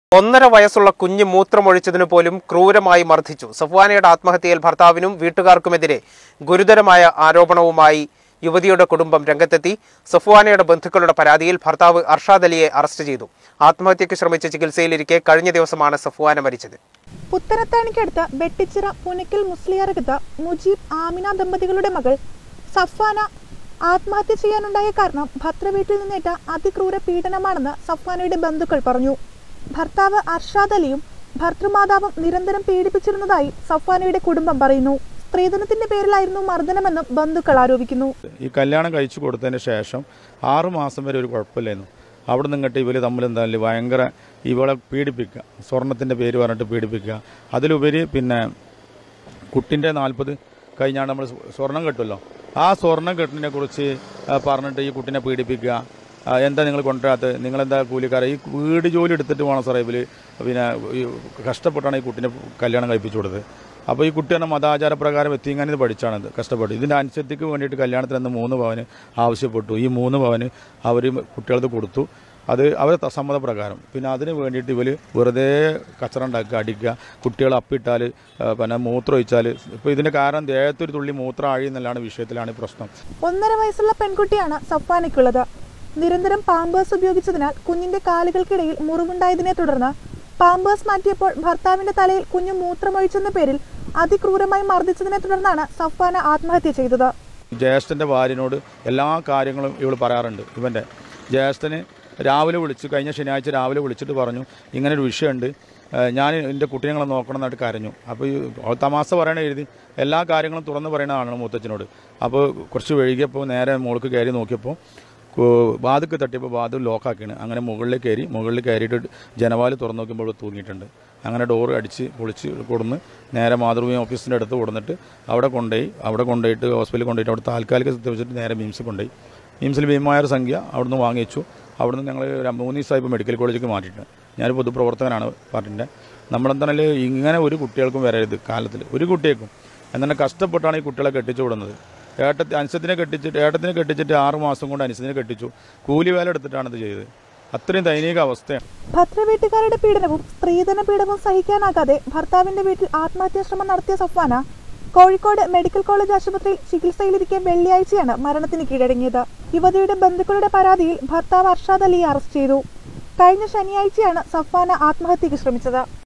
ഒന്നര വയസ്സുള്ള കുഞ്ഞ് മൂത്രമൊഴിച്ചതിനു പോലും ക്രൂരമായി മർദ്ദിച്ചു സഫ്വാനയുടെ ആത്മഹത്യയിൽ ഭർത്താവിനും വീട്ടുകാർക്കുമെതിരെ ഗുരുതരമായ ആരോപണവുമായി യുവതിയുടെ കുടുംബം രംഗത്തെത്തി സഫ്വാനയുടെ ബന്ധുക്കളുടെ പരാതിയിൽ ഭർത്താവ് അർഷാദ് അലിയെ അറസ്റ്റ് ചെയ്തു ആത്മഹത്യയ്ക്ക് ശ്രമിച്ച ചികിത്സയിലിരിക്കെ കഴിഞ്ഞ ദിവസമാണ് സഫ്വാന മരിച്ചത് പുത്തനത്താണിക്കടുത്ത് വെട്ടിച്ചിറ പുനക്കൽ മുസ്ലിയാരകത്ത് മുജീബ് ആമിന ദമ്പതികളുടെ മകൾ സഫാന ആത്മഹത്യ ചെയ്യാനുണ്ടായ കാരണം ഭർത്തൃവീട്ടിൽ നിന്നേറ്റ അതിക്രൂര പീഡനമാണെന്ന് സഫാനയുടെ ബന്ധുക്കൾ പറഞ്ഞു ഭർത്താവ് അർഷാദ് അലിയും ഭർത്തൃമാതാവും നിരന്തരം പീഡിപ്പിച്ചിരുന്നതായി സഫാനയുടെ കുടുംബം പറയുന്നു സ്ത്രീധനത്തിന്റെ പേരിലായിരുന്നു മർദ്ദനമെന്നും ബന്ധുക്കൾ ആരോപിക്കുന്നു ഈ കല്യാണം കഴിച്ചു കൊടുത്തതിന് ശേഷം ആറ് മാസം വരെ ഒരു കുഴപ്പമില്ലായിരുന്നു അവിടെ നിന്നിട്ട് ഇവർ തമ്മിൽ എന്തായാലും ഭയങ്കര ഇവളെ പീഡിപ്പിക്കുക സ്വർണത്തിൻ്റെ പേര് പറഞ്ഞിട്ട് പീഡിപ്പിക്കുക അതിലുപരി പിന്നെ കുട്ടിൻ്റെ നാൽപ്പത് കഴിഞ്ഞാണ് നമ്മൾ സ്വർണം കെട്ടുമല്ലോ ആ സ്വർണം കെട്ടിനെ കുറിച്ച് ആ, പറഞ്ഞിട്ട് ഈ കുട്ടിനെ പീഡിപ്പിക്കുക ആ, എന്താ നിങ്ങൾ കൊണ്ടുവരാത്തത് നിങ്ങളെന്താ കൂലിക്കാരെ ഈ വീട് ജോലി എടുത്തിട്ട് വേണം സാറേ ഇവർ പിന്നെ ഈ കഷ്ടപ്പെട്ടാണ് ഈ കുട്ടിനെ കല്യാണം കഴിപ്പിച്ചു കൊടുത്തത് അപ്പോൾ ഈ കുട്ടി പറഞ്ഞ മതാചാരപ്രകാരം എത്തിങ്ങാനിത് പഠിച്ചാണിത് കഷ്ടപ്പെട്ടു ഇതിൻ്റെ അനുസരിച്ച് വേണ്ടിയിട്ട് കല്യാണത്തിന് അന്ന് മൂന്ന് പവന് ആവശ്യപ്പെട്ടു ഈ മൂന്ന് പവന് അവർ കുട്ടികൾക്ക് കൊടുത്തു അത് അവരെ സമ്മതപ്രകാരം പിന്നെ അതിന് വേണ്ടിയിട്ട് ഇവർ വെറുതെ കച്ചറ ഉണ്ടാക്കുക അടിക്കുക കുട്ടികൾ അപ്പിട്ടാൽ പിന്നെ മൂത്രം ഒഴിച്ചാൽ ഇപ്പോൾ ഇതിൻ്റെ കാരണം ദേഹത്തൊരു തുള്ളി മൂത്രം ആഴി എന്നുള്ളതാണ് വിഷയത്തിലാണ് ഈ പ്രശ്നം ഒന്നര വയസ്സുള്ള പെൺകുട്ടിയാണ് സഫാനയ്ക്കുള്ളത് നിരന്തരം പാമ്പേഴ്സ് ഉപയോഗിച്ചതിനാൽ കുഞ്ഞിന്റെ കാലുകൾക്കിടയിൽ മുറിവുണ്ടായതിനെ തുടർന്ന് പാമ്പേഴ്സ് മാറ്റിയപ്പോൾ ഭർത്താവിന്റെ തലയിൽ കുഞ്ഞു മൂത്രമൊഴിച്ചെന്ന പേരിൽ അതിക്രൂരമായി മർദ്ദിച്ചതിനെ തുടർന്നാണ് സഫാന ആത്മഹത്യ ചെയ്തത് ജ്യേഷ്ഠൻ്റെ ഭാര്യനോട് എല്ലാ കാര്യങ്ങളും ഇവൾ പറയാറുണ്ട് ഇവൻ്റെ ജ്യേഷ്ഠന് രാവിലെ വിളിച്ചു കഴിഞ്ഞ ശനിയാഴ്ച രാവിലെ വിളിച്ചിട്ട് പറഞ്ഞു ഇങ്ങനെ ഒരു വിഷയമുണ്ട് ഏഹ് ഞാൻ എൻ്റെ കുട്ടികളെ നോക്കണം എന്നായിട്ട് കരഞ്ഞു അപ്പോൾ ഈ അവൾ തമാശ പറയണ എഴുതി എല്ലാ കാര്യങ്ങളും തുറന്ന് പറയണതാണ് മൂത്തച്ഛനോട് അപ്പോൾ കുറച്ച് വൈകിയപ്പോൾ നേരെ മുകൾക്ക് കയറി നോക്കിയപ്പോൾ വാതിക്ക് തട്ടിയപ്പോൾ വാതിൽ ലോക്കാക്കിയാണ് അങ്ങനെ മുകളിൽ കയറി മുകളിൽ കയറിയിട്ട് ജനവാല് തുറന്നു നോക്കുമ്പോൾ തൂങ്ങിയിട്ടുണ്ട് അങ്ങനെ ഡോറ് അടിച്ച് പൊളിച്ച് കൊടുന്ന് നേരെ മാതൃഭൂമി ഓഫീസിൻ്റെ അടുത്ത് കൊടുന്നിട്ട് അവിടെ കൊണ്ടുപോയി അവിടെ കൊണ്ടുപോയിട്ട് ഹോസ്പിറ്റലിൽ കൊണ്ടുപോയിട്ട് അവിടെ താൽക്കാലിക സ്ഥിതി വെച്ചിട്ട് നേരെ മിംസിൽ കൊണ്ടുപോയി മിംസിൽ ഭീമമായ ഒരു സംഖ്യ അവിടുന്ന് വാങ്ങിച്ചു അവിടുന്ന് ഞങ്ങൾ ഒരു മൂന്ന് ദിവസമായി ഇപ്പോൾ മെഡിക്കൽ കോളേജിലേക്ക് മാറ്റിയിട്ടുണ്ട് ഞാനൊരു പൊതുപ്രവർത്തകനാണ് പാർട്ടിൻ്റെ നമ്മളെന്താണെങ്കിലും ഇങ്ങനെ ഒരു കുട്ടികൾക്കും വരരുത് കാലത്തിൽ ഒരു കുട്ടിയേക്കും എന്നാൽ കഷ്ടപ്പെട്ടാണ് ഈ കുട്ടികളെ കെട്ടിച്ചു വിടുന്നത് ഏട്ടത്തി അനുസത്തിനെ കെട്ടിച്ചിട്ട് ഏട്ടത്തിനെ കെട്ടിച്ചിട്ട് ആറ് മാസം കൊണ്ട് അനുസത്തിനെ കെട്ടിച്ചു കൂലി വേല എടുത്തിട്ടാണ് ഇത് ചെയ്തത് അത്രയും ദയനീയ അവസ്ഥയാണ് ഭർത്തൃവീട്ടുകാരുടെ പീഡനവും സ്ത്രീധന പീഡനവും സഹിക്കാനാകാതെ ഭർത്താവിന്റെ വീട്ടിൽ ആത്മഹത്യാശ്രമം നടത്തിയ സഫാന കോഴിക്കോട് മെഡിക്കൽ കോളേജ് ആശുപത്രിയിൽ ചികിത്സയിലിരിക്കെ വെള്ളിയാഴ്ചയാണ് മരണത്തിന് കീഴടങ്ങിയത് യുവതിയുടെ ബന്ധുക്കളുടെ പരാതിയിൽ ഭർത്താവ് അർഷാദ് അലിയെ അറസ്റ്റ് ചെയ്തു കഴിഞ്ഞ ശനിയാഴ്ചയാണ് സഫാന ആത്മഹത്യക്ക് ശ്രമിച്ചത്